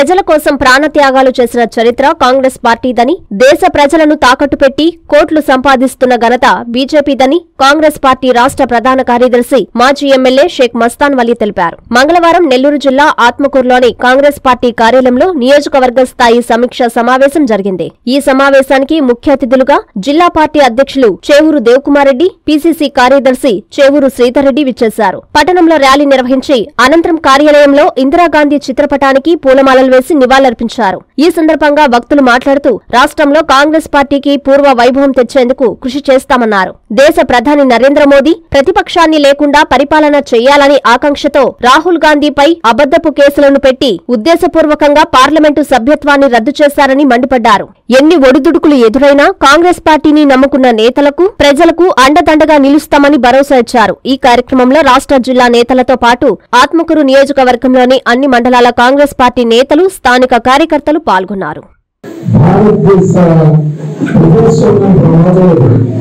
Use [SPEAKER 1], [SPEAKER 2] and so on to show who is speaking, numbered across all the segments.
[SPEAKER 1] ప్రజల కోసం ప్రాణత్యాగాలు చేసిన చరిత్ర కాంగ్రెస్ పార్టీదని దేశ ప్రజలను తాకట్టు పెట్టి కోట్లు సంపాదిస్తున్న ఘనత బీజేపీదని కాంగ్రెస్ పార్టీ రాష్ట్ర ప్రధాన కార్యదర్శి మాజీ ఎమ్మెల్యే షేక్ మస్తాన్ వలీ తెలిపారు మంగళవారం నెల్లూరు జిల్లా ఆత్మకూరులోని కాంగ్రెస్ పార్టీ కార్యాలయంలో నియోజకవర్గ స్థాయి సమీక్ష సమావేశం జరిగింది ఈ సమావేశానికి ముఖ్య అతిథులుగా జిల్లా పార్టీ అధ్యక్షులు చేవూరు దేవకుమార్ రెడ్డి పీసీసీ కార్యదర్శి చేవూరు శ్రీధర్ రెడ్డి విచ్చేశారు పట్టణంలో ర్యాలీ నిర్వహించి అనంతరం కార్యాలయంలో ఇందిరాగాంధీ చిత్రపటానికి పూలమాలలు వేసి నివాళులర్పించారు ఈ సందర్భంగా భక్తులు మాట్లాడుతూ రాష్ట్రంలో కాంగ్రెస్ పార్టీకి పూర్వ వైభవం తెచ్చేందుకు కృషి చేస్తామన్నారు దేశ ప్రధాని నరేంద్ర మోదీ ప్రతిపక్షాన్ని లేకుండా పరిపాలన చేయాలని ఆకాంక్షతో రాహుల్ గాంధీపై అబద్దపు కేసులను పెట్టి ఉద్దేశపూర్వకంగా పార్లమెంటు సభ్యత్వాన్ని రద్దు చేశారని మండిపడ్డారు ఎన్ని ఒడిదుడుకులు ఎదురైనా కాంగ్రెస్ పార్టీని నమ్ముకున్న నేతలకు ప్రజలకు అండదండగా నిలుస్తామని భరోసా ఇచ్చారు ఈ కార్యక్రమంలో రాష్ట్ర జిల్లా నేతలతో పాటు ఆత్మకూరు నియోజకవర్గంలోని అన్ని మండలాల కాంగ్రెస్ పార్టీ నేతలు స్థానిక కార్యకర్తలు పాల్గొన్నారు
[SPEAKER 2] భారతదేశ ప్రజాస్వామ్యం ప్రమాదంలో పడింది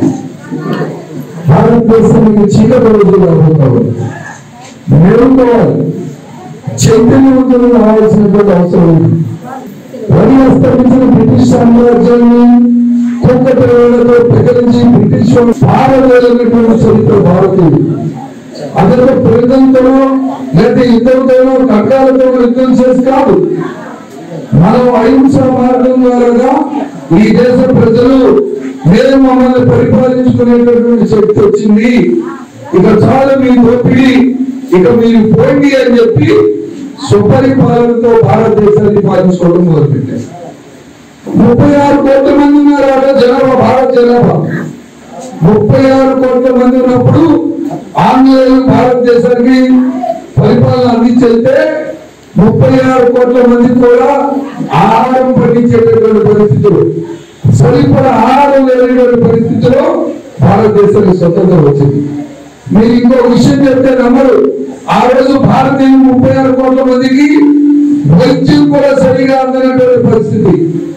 [SPEAKER 2] భారతదేశానికి చీకటి రోజులు రాబోతావు మేలుకోవాలి చైతన్యవంతులు రావాల్సినటువంటి అవసరం ఉంది వరి అస్తమించిన బ్రిటిష్ సామ్రాజ్యాన్ని కుక్కటి వేళ్లతో ప్రకటించి బ్రిటిష్ వాళ్ళు పారవేలైనటువంటి చరిత్ర భారతీయుడు అతను ప్రజలతోనో లేదా ఇతరులతోనో కట్టాలతో యుద్ధం చేసి కాదు మనం అహింస మార్గం ద్వారా ఈ దేశ ప్రజలు మేము మమ్మల్ని పరిపాలించుకునేటటువంటి శక్తి వచ్చింది ఇక చాలు మీ దోపిడి ఇక మీరు పోండి అని చెప్పి సుపరిపాలనతో భారతదేశాన్ని పాలించుకోవడం మొదలుపెట్టారు ముప్పై ఆరు కోట్ల మంది ఉన్నారు ఆడ జనాభా భారత జనాభా ముప్పై ఆరు కోట్ల మంది ఉన్నప్పుడు ఆంగ్లేయులు భారతదేశానికి పరిపాలన అందించేస్తే ముప్పై ఆరు కోట్ల మంది కూడా ఆహారం పండించేటటువంటి పరిస్థితులు సరిపడా ఆహారం లేనటువంటి పరిస్థితిలో భారతదేశానికి స్వతంత్రం వచ్చింది మీరు ఇంకో విషయం చెప్తే నమ్మరు ఆ రోజు భారతీయులు ముప్పై ఆరు కోట్ల మందికి వైద్యం కూడా సరిగా అందనటువంటి పరిస్థితి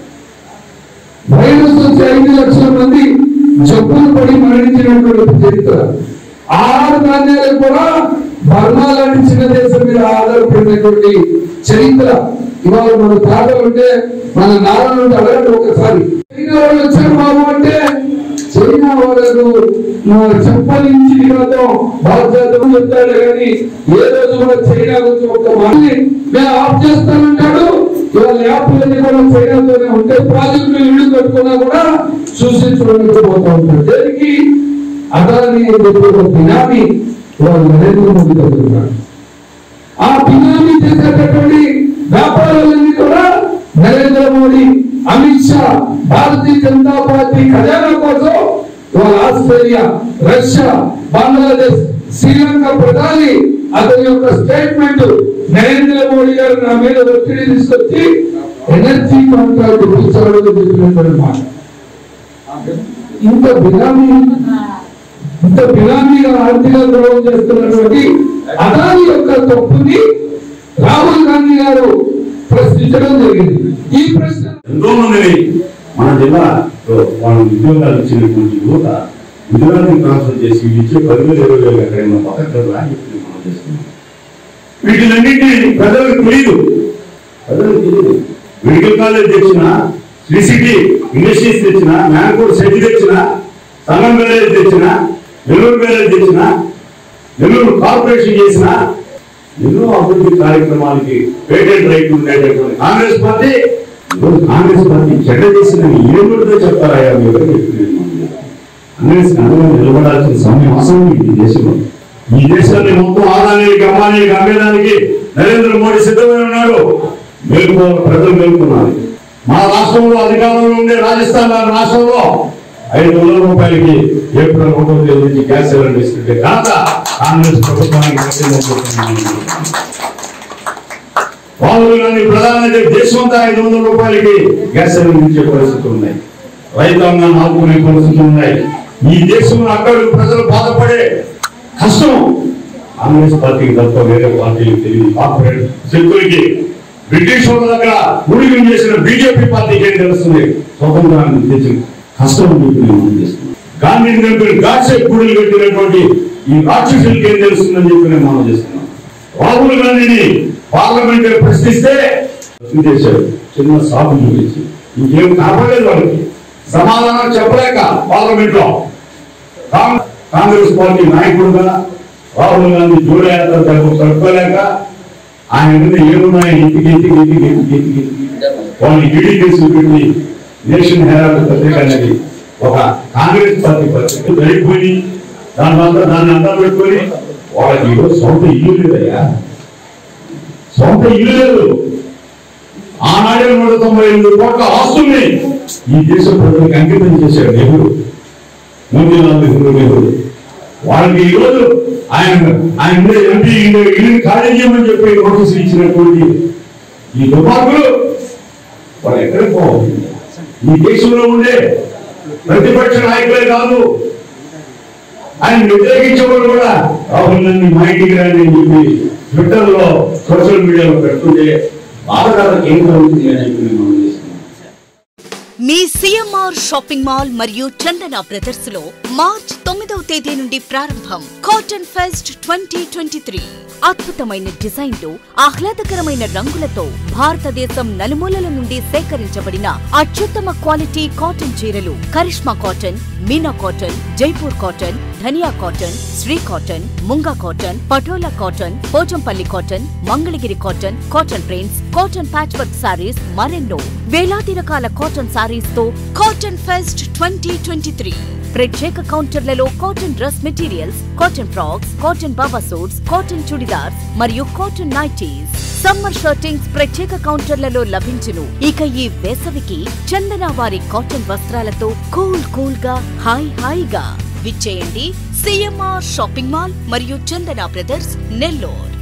[SPEAKER 2] వైరస్ వచ్చి ఐదు లక్షల మంది జబ్బులు పడి మరణించినటువంటి చరిత్ర ఆహార ధాన్యాలకు కూడా బర్మా లాంటి చిన్న దేశం మీద ఆధారపడినటువంటి చరిత్ర ఇవాళ మన తాతలు ఉంటే మన నాన్నలు ఉంటే అడగండి ఒకసారి చైనా వాళ్ళు వచ్చారు బాబు అంటే చైనా వాళ్ళకు చెప్పని ఇంచితో బాధ్యతలు చెప్తాడు కానీ ఏ రోజు కూడా చైనా గురించి ఒక మళ్ళీ మేము ఆఫ్ చేస్తానంటాడు ఇవాళ యాప్లన్నీ కూడా చైనాతోనే ఉంటే ప్రాజెక్టులు ఇల్లు కట్టుకున్నా కూడా సూచించడానికి పోతా ఉంటాడు దేనికి అదాని ఒక బినామీ ఇవాళ నరేంద్ర మోదీ దగ్గర ఉన్నాడు ఆ బినామీ చేసేటటువంటి వ్యాపారాలన్నీ కూడా నరేంద్ర మోడీ అమిత్ షా భారతీయ జనతా పార్టీ ఖజానా కోసం ఇవాళ ఆస్ట్రేలియా రష్యా బంగ్లాదేశ్ శ్రీలంక ప్రధాని అతని యొక్క స్టేట్మెంట్ నరేంద్ర మోడీ గారు నా మీద ఒత్తిడి తీసుకొచ్చి ఎనర్జీ కాంట్రాక్ట్ ఇప్పించాలని చెప్పినటువంటి మాట ఇంత బినామీ ఇంత బినామీగా ఆర్థిక ద్రోహం చేస్తున్నటువంటి అదాని యొక్క తప్పుని రాహుల్ గాంధీ గారు ప్రశ్నించడం జరిగింది ఈ ప్రశ్న
[SPEAKER 3] ఎంతో మందిని మన జిల్లాలో వాళ్ళు ఉద్యోగాలు ఇచ్చినటువంటి యువత ఉద్యోగాన్ని ట్రాన్స్ఫర్ చేసి వీళ్ళు ఇచ్చే పదివేలు ఇరవై వేలు ఎక్కడైనా పక్కన అని చెప్పి మనం చేస్తున్నాం వీటిలన్నింటినీ ప్రజలకు తెలియదు ప్రజలకు తెలియదు మెడికల్ కాలేజ్ తెచ్చిన శ్రీ సిటీ ఇండస్ట్రీస్ తెచ్చిన మ్యాంకోడ్ సెట్ తెచ్చిన సంగం బ్యారేజ్ తెచ్చిన నెల్లూరు బ్యారేజ్ తెచ్చిన నెల్లూరు కార్పొరేషన్ చేసిన ఎన్నో అభివృద్ధి కార్యక్రమాలకి పేటెంట్ రైట్ ఉండేటటువంటి కాంగ్రెస్ పార్టీ ఈరోజు కాంగ్రెస్ పార్టీ చెడ్డ చేసిన ఏమిటో చెప్తారయ్యా మీరు అని చెప్పి నేను మనవి కాంగ్రెస్ అండగా నిలబడాల్సిన సమయం అవసరం ఈ దేశంలో ఈ దేశాన్ని మొత్తం ఆదాయానికి అమ్మానికి అమ్మేదానికి నరేంద్ర మోడీ సిద్ధమై ఉన్నాడు మేల్కో ప్రజలు మేల్కొన్నారు మా రాష్ట్రంలో అధికారంలో ఉండే రాజస్థాన్ లాంటి రాష్ట్రంలో ఐదు వందల రూపాయలకి ఏప్రిల్ ఒకటో తేదీ నుంచి గ్యాస్ సిలిండర్ ఇస్తుంటే ఘనత కాంగ్రెస్ ప్రభుత్వానికి దక్కిందని చెప్తున్నాను. రాహుల్ గాంధీ ప్రధానమంత్రి దేశమంతా ఐదు వందల రూపాయలకి గ్యాస్ సిలిండర్ ఇచ్చే పరిస్థితులు ఉన్నాయి రైతాంగాన్ని ఆదుకునే పరిస్థితులు ఉన్నాయి ఈ దేశంలో అక్కడ ప్రజలు బాధపడే కష్టం కాంగ్రెస్ పార్టీకి తప్ప వేరే పార్టీకి తెలియదు కార్పొరేట్ శక్తులకి బ్రిటిష్ వాళ్ళ దగ్గర ఊడిగం చేసిన బీజేపీ పార్టీకి ఏం తెలుస్తుంది స్వతంత్రాన్ని తెచ్చిన కష్టం అని చెప్పి నేను మనం చేస్తున్నాం గాంధీని చంపిన గాడ్సే గుడులు కట్టినటువంటి ఈ రాక్షసులకి ఏం తెలుస్తుందని చెప్పి నేను మనం చేస్తున్నాం రాహుల్ గాంధీని పార్లమెంట్ ప్రశ్నిస్తే చేశారు చిన్న సాగు చూపించి ఇంకేం కాపాడలేదు వాళ్ళకి సమాధానం చెప్పలేక పార్లమెంట్ లో కాంగ్- కాంగ్రెస్ పార్టీ నాయకుడుగా రాహుల్ గాంధీ జోడయాత్ర తట్టుకోలేక ఆయన మీద ఏమున్నాయి ఇంటికి ఇంటికి ఇంటికి ఇంటికి ఇంటికి ఇంటికి వాళ్ళని ఈడీ కేసులు పెట్టి నేషన్ హెరాల్డ్ పత్రిక అనేది ఒక కాంగ్రెస్ పార్టీ పత్రిక వెళ్ళిపోయి దాని వల్ల దాన్ని అంతా పెట్టుకొని వాళ్ళకి ఈరోజు సొంత ఇల్లు లేదయ్యా సొంత ఇల్లు లేదు ఆనాడే నూట తొంభై ఎనిమిది కోట్ల ఆస్తుల్ని ఈ దేశ ప్రజలకు అంకితం చేశాడు నెహ్రూ మోతీలాల్ నెహ్రూ నెహ్రూ వాళ్ళకి ఈ రోజు ఆయన ఆయన ఉండే ఎంపీ ఇల్లు ఖాళీ చేయమని చెప్పి నోటీసులు ఇచ్చినటువంటి ఈ దుర్మార్గులు వాళ్ళు ఎక్కడికి పోవాలి ఈ దేశంలో ఉండే ప్రతిపక్ష నాయకులే కాదు ఆయన వ్యతిరేకించే వాళ్ళు కూడా రాహుల్ గాంధీ మా ఇంటికి రండి అని చెప్పి ట్విట్టర్ లో సోషల్ మీడియాలో పెడుతుంటే బాధకాలకు ఏం కలుగుతుంది అని చెప్పి నేను మనం చేస్తున్నాం
[SPEAKER 4] మీ సిఎంఆర్ షాపింగ్ మాల్ మరియు చందన బ్రదర్స్ లో మార్చ్ తొమ్మిదవ తేదీ నుండి ప్రారంభం cotton fest twenty twenty three అద్భుతమైన డిజైన్లు ఆహ్లాదకరమైన రంగులతో భారతదేశం నలుమూలల నుండి సేకరించబడిన అత్యుత్తమ క్వాలిటీ కాటన్ చీరలు Karishma cotton Meena cotton Jaipur cotton Dhaniya cotton Shri cotton Munga cotton Patola cotton Pochampalli cotton Mangalagiri cotton cotton prints cotton patch work saris మరెన్నో వేలాది రకాల కాటన్ సారీస్ తో cotton fest twenty twenty three ప్రత్యేక కౌంటర్లలో cotton dress materials cotton frocks cotton baba suits cotton churidars మరియు cotton nighties summer shirtings ప్రత్యేక కౌంటర్లలో లభించును ఇక ఈ వేసవికి చందన వారి కాటన్ వస్త్రాలతో కూల్ కూల్ గా హాయ్ హాయిగా విచ్చేయండి సిఎంఆర్ షాపింగ్ మాల్ మరియు చందన బ్రదర్స్ నెల్లూరు